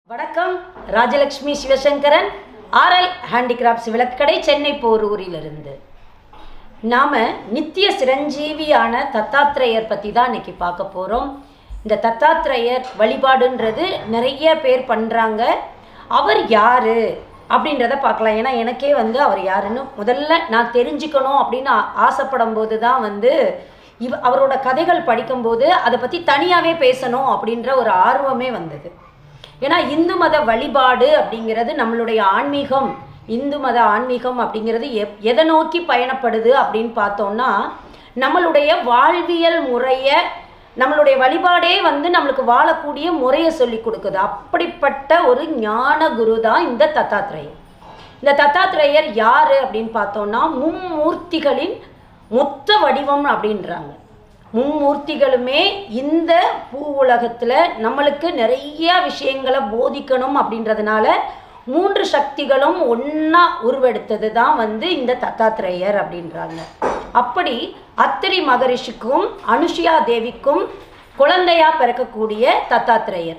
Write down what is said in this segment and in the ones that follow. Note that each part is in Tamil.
வணக்கம் ராஜலக்ஷ்மி சிவசங்கரன் ஆர்எல் ஹேண்டிகிராஃப்ட்ஸ் விளக்கடை சென்னை போரூரிலிருந்து நாம் நித்திய சிரஞ்சீவியான தத்தாத்திரேயர் பற்றி தான் இன்னைக்கு பார்க்க போகிறோம் இந்த தத்தாத்திரேயர் வழிபாடுன்றது நிறைய பேர் பண்ணுறாங்க அவர் யார் அப்படின்றத பார்க்கலாம் ஏன்னா எனக்கே வந்து அவர் யாருன்னு முதல்ல நான் தெரிஞ்சுக்கணும் அப்படின்னு ஆ- ஆசைப்படும் போது தான் வந்து இவ அவரோட கதைகள் படிக்கும்போது அதை பற்றி தனியாகவே பேசணும் அப்படின்ற ஒரு ஆர்வமே வந்தது ஏன்னா இந்து மத வழிபாடு அப்படிங்கிறது நம்மளுடைய ஆன்மீகம் இந்து மத ஆன்மீகம் அப்படிங்கிறது எப் எதை நோக்கி பயணப்படுது அப்படின்னு பார்த்தோம்னா நம்மளுடைய வாழ்வியல் முறையை நம்மளுடைய வழிபாடே வந்து நம்மளுக்கு வாழக்கூடிய முறையை சொல்லி கொடுக்குது அப்படிப்பட்ட ஒரு ஞான குரு தான் இந்த தத்தாத்திரேயர் இந்த தத்தாத்திரேயர் யார் அப்படின்னு பார்த்தோம்னா மும்மூர்த்திகளின் மொத்த வடிவம் அப்படின்றாங்க மும்மூர்த்திகளுமே இந்த பூ உலகத்தில் நம்மளுக்கு நிறைய விஷயங்களை போதிக்கணும் அப்படின்றதுனால மூன்று சக்திகளும் ஒன்றா உருவெடுத்தது தான் வந்து இந்த தத்தாத்திரேயர் அப்படின்றாங்க அப்படி அத்திரி மகரிஷிக்கும் அனுஷியா தேவிக்கும் குழந்தையா பிறக்கக்கூடிய தத்தாத்திரேயர்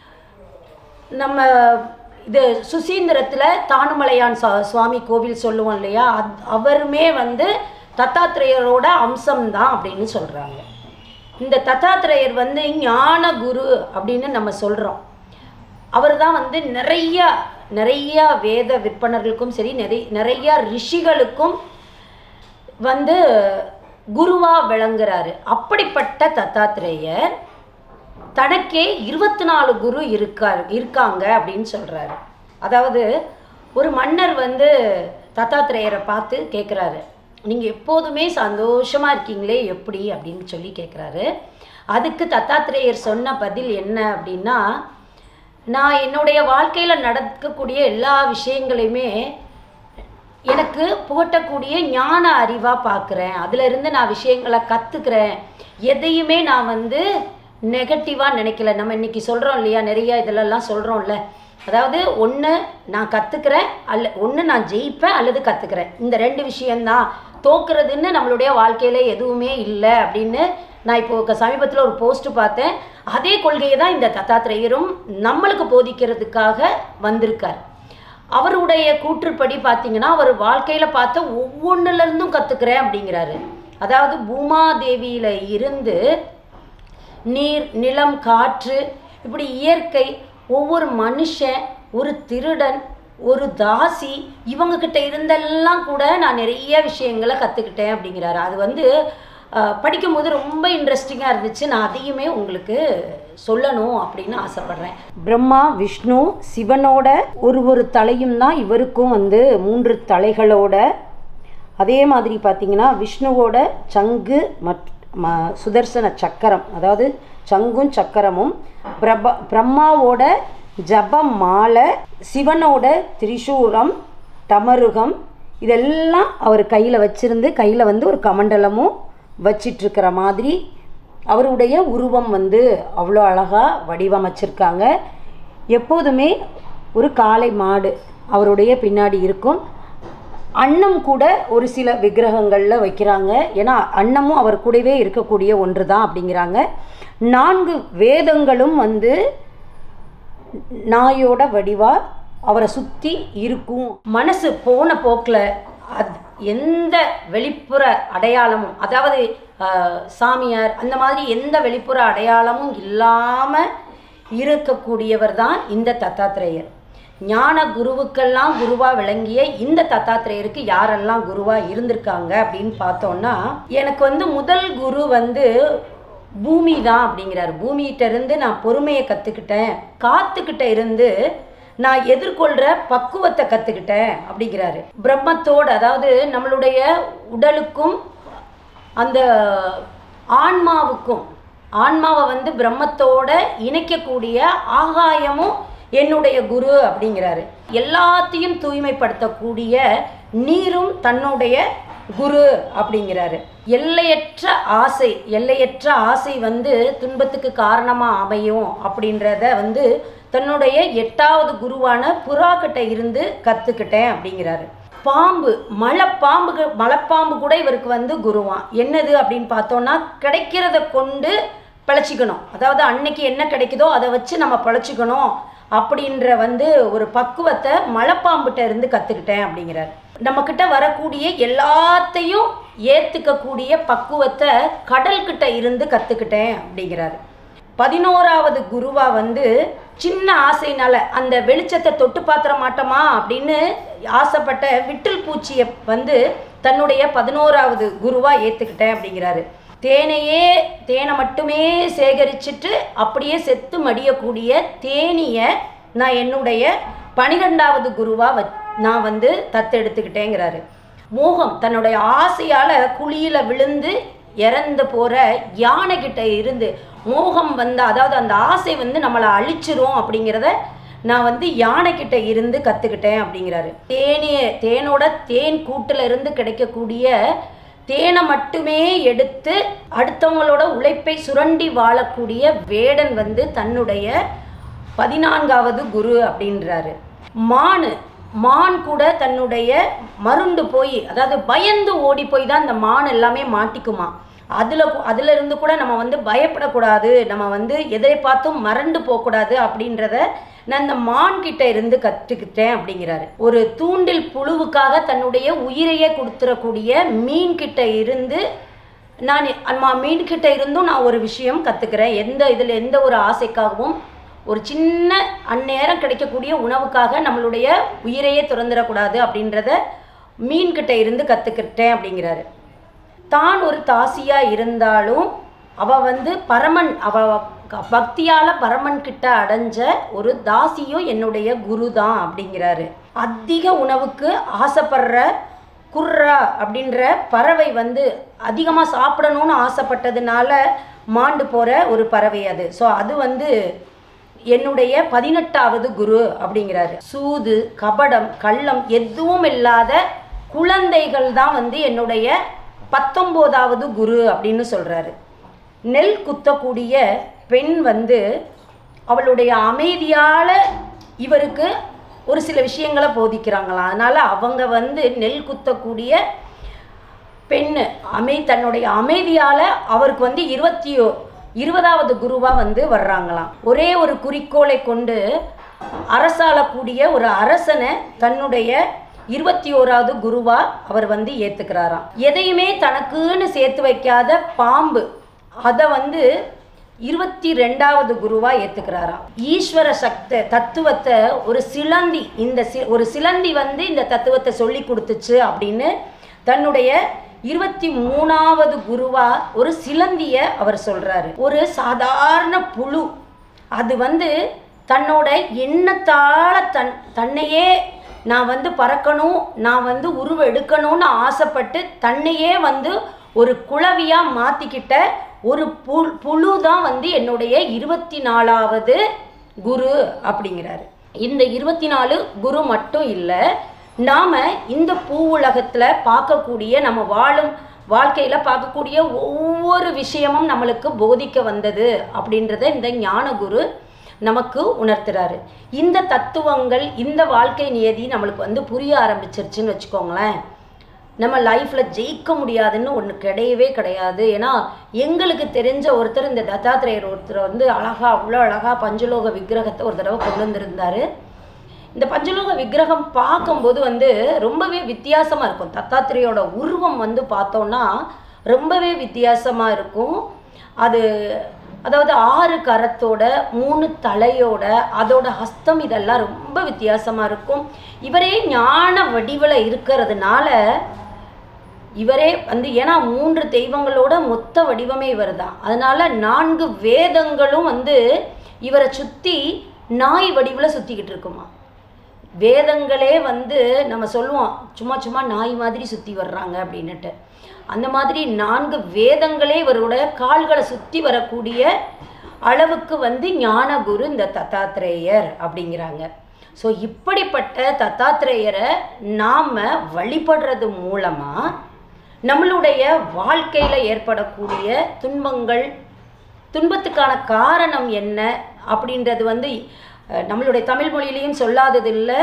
நம்ம இது சுசீந்திரத்தில் தானுமலையான் சா சுவாமி கோவில் சொல்லுவோம் இல்லையா அத் அவருமே வந்து தத்தாத்திரேயரோட அம்சம்தான் அப்படின்னு சொல்கிறாங்க இந்த தத்தாத்திரேயர் வந்து ஞான குரு அப்படின்னு நம்ம சொல்கிறோம் அவர் தான் வந்து நிறைய நிறைய வேத விற்பனர்களுக்கும் சரி நிறைய நிறைய ரிஷிகளுக்கும் வந்து குருவா விளங்குறாரு அப்படிப்பட்ட தத்தாத்திரேயர் தனக்கே இருபத்தி நாலு குரு இருக்கார் இருக்காங்க அப்படின்னு சொல்கிறாரு அதாவது ஒரு மன்னர் வந்து தத்தாத்திரேயரை பார்த்து கேட்குறாரு நீங்கள் எப்போதுமே சந்தோஷமாக இருக்கீங்களே எப்படி அப்படின்னு சொல்லி கேட்குறாரு அதுக்கு தத்தாத்திரேயர் சொன்ன பதில் என்ன அப்படின்னா நான் என்னுடைய வாழ்க்கையில் நடக்கக்கூடிய எல்லா விஷயங்களையுமே எனக்கு புகட்டக்கூடிய ஞான அறிவாக பார்க்குறேன் அதிலிருந்து நான் விஷயங்களை கற்றுக்கிறேன் எதையுமே நான் வந்து நெகட்டிவாக நினைக்கல நம்ம இன்னைக்கு சொல்கிறோம் இல்லையா நிறைய இதிலெல்லாம் சொல்கிறோம்ல அதாவது ஒன்று நான் கற்றுக்கிறேன் அல்ல ஒன்று நான் ஜெயிப்பேன் அல்லது கற்றுக்கிறேன் இந்த ரெண்டு விஷயந்தான் தோக்குறதுன்னு நம்மளுடைய வாழ்க்கையில் எதுவுமே இல்லை அப்படின்னு நான் இப்போ சமீபத்தில் ஒரு போஸ்ட் பார்த்தேன் அதே கொள்கையை தான் இந்த தத்தாத்திரேயரும் நம்மளுக்கு போதிக்கிறதுக்காக வந்திருக்கார் அவருடைய கூற்றுப்படி பார்த்தீங்கன்னா அவர் வாழ்க்கையில் பார்த்த ஒவ்வொன்றுலேருந்தும் கற்றுக்கிறேன் அப்படிங்கிறாரு அதாவது பூமாதேவியில் இருந்து நீர் நிலம் காற்று இப்படி இயற்கை ஒவ்வொரு மனுஷன் ஒரு திருடன் ஒரு தாசி இவங்க கிட்ட இருந்தெல்லாம் கூட நான் நிறைய விஷயங்களை கற்றுக்கிட்டேன் அப்படிங்கிறாரு அது வந்து அஹ், படிக்கும்போது ரொம்ப இன்ட்ரெஸ்டிங்காக இருந்துச்சு நான் அதையுமே உங்களுக்கு சொல்லணும் அப்படின்னு ஆசைப்பட்றேன் பிரம்மா விஷ்ணு சிவனோட ஒரு ஒரு தலையும் தான் இவருக்கும் வந்து மூன்று தலைகளோட அதே மாதிரி பார்த்தீங்கன்னா விஷ்ணுவோட சங்கு மற் ம சுதர்சன சக்கரம் அதாவது சங்கும் சக்கரமும் பிரப பிரம்மாவோட ஜப மாலை சிவனோட திரிசூலம் தமருகம் இதெல்லாம் அவர் கையில் வச்சிருந்து கையில் வந்து ஒரு கமண்டலமும் வச்சிட்ருக்கிற மாதிரி அவருடைய உருவம் வந்து அவ்வளோ அழகாக வடிவமைச்சிருக்காங்க எப்போதுமே ஒரு காளை மாடு அவருடைய பின்னாடி இருக்கும் அன்னம் கூட ஒரு சில விக்கிரகங்களில் வைக்கிறாங்க ஏன்னா அன்னமும் அவர் கூடவே இருக்கக்கூடிய ஒன்று தான் அப்படிங்கிறாங்க நான்கு வேதங்களும் வந்து நாயோட வடிவா அவரை சுற்றி இருக்கும் மனசு போன போக்கில் அது எந்த வெளிப்புற அடையாளமும் அதாவது ஆஹ், சாமியார் அந்த மாதிரி எந்த வெளிப்புற அடையாளமும் இல்லாமல் இருக்கக்கூடியவர் தான் இந்த தத்தாத்திரேயர் ஞான குருவுக்கெல்லாம் குருவா விளங்கிய இந்த தத்தாத்திரேயருக்கு யாரெல்லாம் குருவா இருந்திருக்காங்க அப்படின்னு பார்த்தோம்னா எனக்கு வந்து முதல் குரு வந்து பூமி தான் அப்படிங்கிறாரு பூமிகிட்ட இருந்து நான் பொறுமையை கற்றுக்கிட்டேன் காத்துக்கிட்ட இருந்து நான் எதிர்கொள்கிற பக்குவத்தை கற்றுக்கிட்டேன் அப்படிங்கிறாரு பிரம்மத்தோடு அதாவது நம்மளுடைய உடலுக்கும் அந்த ஆன்மாவுக்கும் ஆன்மாவை வந்து பிரம்மத்தோட இணைக்கக்கூடிய ஆகாயமும் என்னுடைய குரு அப்படிங்கிறாரு எல்லாத்தையும் தூய்மைப்படுத்தக்கூடிய நீரும் தன்னுடைய குரு அப்படிங்கிறாரு எல்லையற்ற ஆசை எல்லையற்ற ஆசை வந்து துன்பத்துக்கு காரணமாக அமையும் அப்படின்றத வந்து தன்னுடைய எட்டாவது குருவான புறாக்கிட்ட இருந்து கற்றுக்கிட்டேன் அப்படிங்கிறாரு பாம்பு மலைப்பாம்பு மலைப்பாம்பு கூட இவருக்கு வந்து குருவான் என்னது அப்படின்னு பார்த்தோன்னா கிடைக்கிறத கொண்டு பிழைச்சிக்கணும் அதாவது அன்னைக்கு என்ன கிடைக்குதோ அதை வச்சு நம்ம பிழைச்சிக்கணும் அப்படின்ற வந்து ஒரு பக்குவத்தை மலைப்பாம்புட்ட இருந்து கற்றுக்கிட்டேன் அப்படிங்கிறார் நம்மக்கிட்ட வரக்கூடிய எல்லாத்தையும் ஏற்றுக்கக்கூடிய பக்குவத்தை கடல்கிட்ட இருந்து கற்றுக்கிட்டேன் அப்படிங்கிறாரு பதினோராவது குருவா வந்து சின்ன ஆசைனால அந்த வெளிச்சத்தை தொட்டு பாத்திர மாட்டோமா அப்படின்னு ஆசைப்பட்ட விட்டில் பூச்சியை வந்து தன்னுடைய பதினோராவது குருவா ஏற்றுக்கிட்டேன் அப்படிங்கிறாரு தேனையே தேனை மட்டுமே சேகரிச்சுட்டு அப்படியே செத்து மடியக்கூடிய தேனியை நான் என்னுடைய பனிரெண்டாவது குருவா வ நான் வந்து தத்தெடுத்துக்கிட்டேங்கிறாரு மோகம் தன்னுடைய ஆசையால் குழியில் விழுந்து இறந்து போகிற யானைக்கிட்ட இருந்து மோகம் வந்து அதாவது அந்த ஆசை வந்து நம்மளை அழிச்சிரும் அப்படிங்கிறத நான் வந்து யானைக்கிட்ட இருந்து கற்றுக்கிட்டேன் அப்படிங்கிறாரு தேனிய தேனோட தேன் கூட்டில் இருந்து கிடைக்கக்கூடிய தேனை மட்டுமே எடுத்து அடுத்தவங்களோட உழைப்பை சுரண்டி வாழக்கூடிய வேடன் வந்து தன்னுடைய பதினான்காவது குரு அப்படின்றாரு மானு மான் கூட தன்னுடைய மருண்டு போய் அதாவது பயந்து ஓடி போய் தான் இந்த மான் எல்லாமே மாட்டிக்குமா அதில் அதில் இருந்து கூட நம்ம வந்து பயப்படக்கூடாது நம்ம வந்து எதை பார்த்தும் மறண்டு போகக்கூடாது அப்படின்றத நான் இந்த மான் கிட்ட இருந்து கற்றுக்கிட்டேன் அப்படிங்கிறாரு ஒரு தூண்டில் புழுவுக்காக தன்னுடைய உயிரையே கொடுத்துடக்கூடிய மீன் கிட்ட இருந்து நான் அம்மா மீன் கிட்ட இருந்தும் நான் ஒரு விஷயம் கற்றுக்கிறேன் எந்த இதில் எந்த ஒரு ஆசைக்காகவும் ஒரு சின்ன அந்நேரம் கிடைக்கக்கூடிய உணவுக்காக நம்மளுடைய உயிரையே திறந்துடக்கூடாது அப்படின்றத மீன்கிட்ட இருந்து கற்றுக்கிட்டேன் அப்படிங்கிறாரு தான் ஒரு தாசியாக இருந்தாலும் அவள் வந்து பரமன் அவ க- பக்தியால பரமன் கிட்ட அடைஞ்ச ஒரு தாசியும் என்னுடைய குரு தான் அப்படிங்கிறாரு அதிக உணவுக்கு ஆசைப்படுற குர்ரா அப்படின்ற பறவை வந்து அதிகமாக சாப்பிடணும்னு ஆசைப்பட்டதுனால மாண்டு போகிற ஒரு பறவை அது ஸோ அது வந்து என்னுடைய பதினெட்டாவது குரு அப்படிங்கிறாரு சூது கபடம் கள்ளம் எதுவும் இல்லாத குழந்தைகள் தான் வந்து என்னுடைய பத்தொம்போதாவது குரு அப்படின்னு சொல்கிறாரு நெல் குத்தக்கூடிய பெண் வந்து அவளுடைய அமைதியால் இவருக்கு ஒரு சில விஷயங்களை போதிக்கிறாங்களாம் அதனால் அவங்க வந்து நெல் குத்தக்கூடிய பெண்ணு அமை தன்னுடைய அமைதியால் அவருக்கு வந்து இருபத்தி இருபதாவது குருவாக வந்து வர்றாங்களாம் ஒரே ஒரு குறிக்கோளை கொண்டு அரசாளக்கூடிய ஒரு அரசனை தன்னுடைய இருபத்தி ஓராவது குருவா அவர் வந்து ஏத்துக்கிறாராம் எதையுமே தனக்குன்னு சேர்த்து வைக்காத பாம்பு அதை வந்து இருபத்தி ரெண்டாவது குருவா ஏத்துக்கிறாராம் ஈஸ்வர சக்த தத்துவத்தை ஒரு சிலந்தி இந்த சி ஒரு சிலந்தி வந்து இந்த தத்துவத்தை சொல்லி கொடுத்துச்சு அப்படின்னு தன்னுடைய இருபத்தி மூணாவது குருவா ஒரு சிலந்திய அவர் சொல்றாரு ஒரு சாதாரண புழு அது வந்து தன்னோட எண்ணத்தால தன் தன்னையே நான் வந்து பறக்கணும் நான் வந்து உருவ எடுக்கணும்னு ஆசைப்பட்டு தன்னையே வந்து ஒரு குளவியாக மாற்றிக்கிட்ட ஒரு பு புழு தான் வந்து என்னுடைய இருபத்தி நாலாவது குரு அப்படிங்கிறாரு இந்த இருபத்தி நாலு குரு மட்டும் இல்லை நாம் இந்த பூ உலகத்தில் பார்க்கக்கூடிய நம்ம வாழும் வாழ்க்கையில் பார்க்கக்கூடிய ஒவ்வொரு விஷயமும் நம்மளுக்கு போதிக்க வந்தது அப்படின்றத இந்த ஞானகுரு நமக்கு உணர்த்துறாரு இந்த தத்துவங்கள் இந்த வாழ்க்கை நியதி நம்மளுக்கு வந்து புரிய ஆரம்பிச்சிருச்சுன்னு வச்சுக்கோங்களேன் நம்ம லைஃப்பில் ஜெயிக்க முடியாதுன்னு ஒன்று கிடையவே கிடையாது ஏன்னா எங்களுக்கு தெரிஞ்ச ஒருத்தர் இந்த தத்தாத்திரேயர் ஒருத்தர் வந்து அழகா அவ்வளோ அழகா பஞ்சலோக விக்கிரகத்தை ஒரு தடவை கொண்டு வந்திருந்தாரு இந்த பஞ்சலோக விக்கிரகம் பார்க்கும்போது வந்து ரொம்பவே வித்தியாசமாக இருக்கும் தத்தாத்திரேயோட உருவம் வந்து பார்த்தோன்னா ரொம்பவே வித்தியாசமாக இருக்கும் அது அதாவது ஆறு கரத்தோட மூணு தலையோட அதோட ஹஸ்தம் இதெல்லாம் ரொம்ப வித்தியாசமாக இருக்கும் இவரே ஞான வடிவில் இருக்கிறதுனால இவரே வந்து ஏன்னா மூன்று தெய்வங்களோட மொத்த வடிவமே இவர் தான் அதனால நான்கு வேதங்களும் வந்து இவரை சுற்றி நாய் வடிவில் சுற்றிக்கிட்டு இருக்குமா வேதங்களே வந்து நம்ம சொல்லுவோம் சும்மா சும்மா நாய் மாதிரி சுற்றி வர்றாங்க அப்படின்னுட்டு அந்த மாதிரி நான்கு வேதங்களே இவரோட கால்களை சுற்றி வரக்கூடிய அளவுக்கு வந்து ஞானகுரு இந்த தத்தாத்திரேயர் அப்படிங்கிறாங்க ஸோ இப்படிப்பட்ட தத்தாத்திரேயரை நாம் வழிபடுறது மூலமாக நம்மளுடைய வாழ்க்கையில் ஏற்படக்கூடிய துன்பங்கள் துன்பத்துக்கான காரணம் என்ன அப்படின்றது வந்து அஹ், நம்மளுடைய தமிழ் மொழியிலையும் சொல்லாதது இல்லை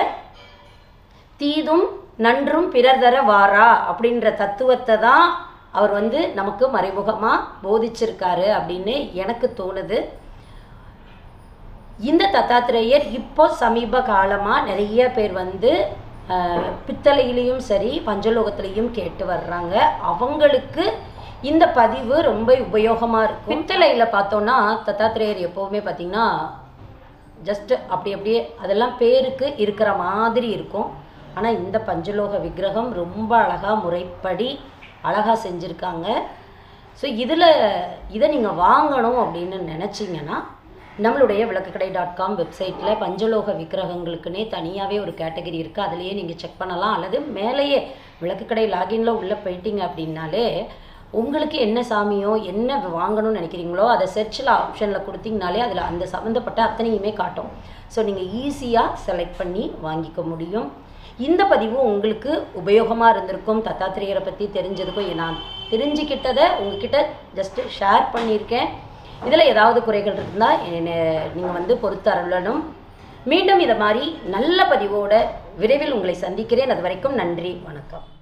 தீதும் நன்றும் பிறர் தர வாரா அப்படின்ற தத்துவத்தை தான் அவர் வந்து நமக்கு மறைமுகமாக போதிச்சிருக்காரு அப்படின்னு எனக்கு தோணுது இந்த தத்தாத்திரேயர் இப்போ சமீப காலமாக நிறைய பேர் வந்து ஆஹ், பித்தளையிலையும் சரி பஞ்சலோகத்திலையும் கேட்டு வர்றாங்க அவங்களுக்கு இந்த பதிவு ரொம்ப உபயோகமாக இருக்கும் பித்தளையில் பார்த்தோன்னா தத்தாத்திரேயர் எப்போவுமே பார்த்திங்கன்னா ஜஸ்ட் அப்படி அப்படியே அதெல்லாம் பேருக்கு இருக்கிற மாதிரி இருக்கும் ஆனால் இந்த பஞ்சலோக விக்கிரகம் ரொம்ப அழகாக முறைப்படி அழகாக செஞ்சுருக்காங்க ஸோ இதில் இதை நீங்கள் வாங்கணும் அப்படின்னு நினச்சிங்கன்னா நம்மளுடைய விளக்குக்கடை டாட் காம் வெப்சைட்டில் பஞ்சலோக விக்கிரகங்களுக்குன்னே தனியாகவே ஒரு கேட்டகரி இருக்குது அதுலேயே நீங்கள் செக் பண்ணலாம் அல்லது மேலேயே விளக்குக்கடை லாகின்ல உள்ளே போயிட்டீங்க அப்படின்னாலே உங்களுக்கு என்ன சாமியோ என்ன வாங்கணும்னு நினைக்கிறீங்களோ அதை செர்ச்சில் ஆப்ஷனில் கொடுத்தீங்கனாலே அதில் அந்த சம்மந்தப்பட்ட அத்தனையுமே காட்டும் ஸோ நீங்கள் ஈஸியாக செலக்ட் பண்ணி வாங்கிக்க முடியும் இந்த பதிவு உங்களுக்கு உபயோகமாக இருந்திருக்கும் தத்தாத்திரேயரை பற்றி தெரிஞ்சதுக்கும் நான் தெரிஞ்சுக்கிட்டதை உங்ககிட்ட ஜஸ்ட்டு ஷேர் பண்ணியிருக்கேன் இதில் ஏதாவது குறைகள் இருந்தால் நீங்கள் வந்து பொறுத்தருளணும் மீண்டும் இதை மாதிரி நல்ல பதிவோட விரைவில் உங்களை சந்திக்கிறேன் அது வரைக்கும் நன்றி வணக்கம்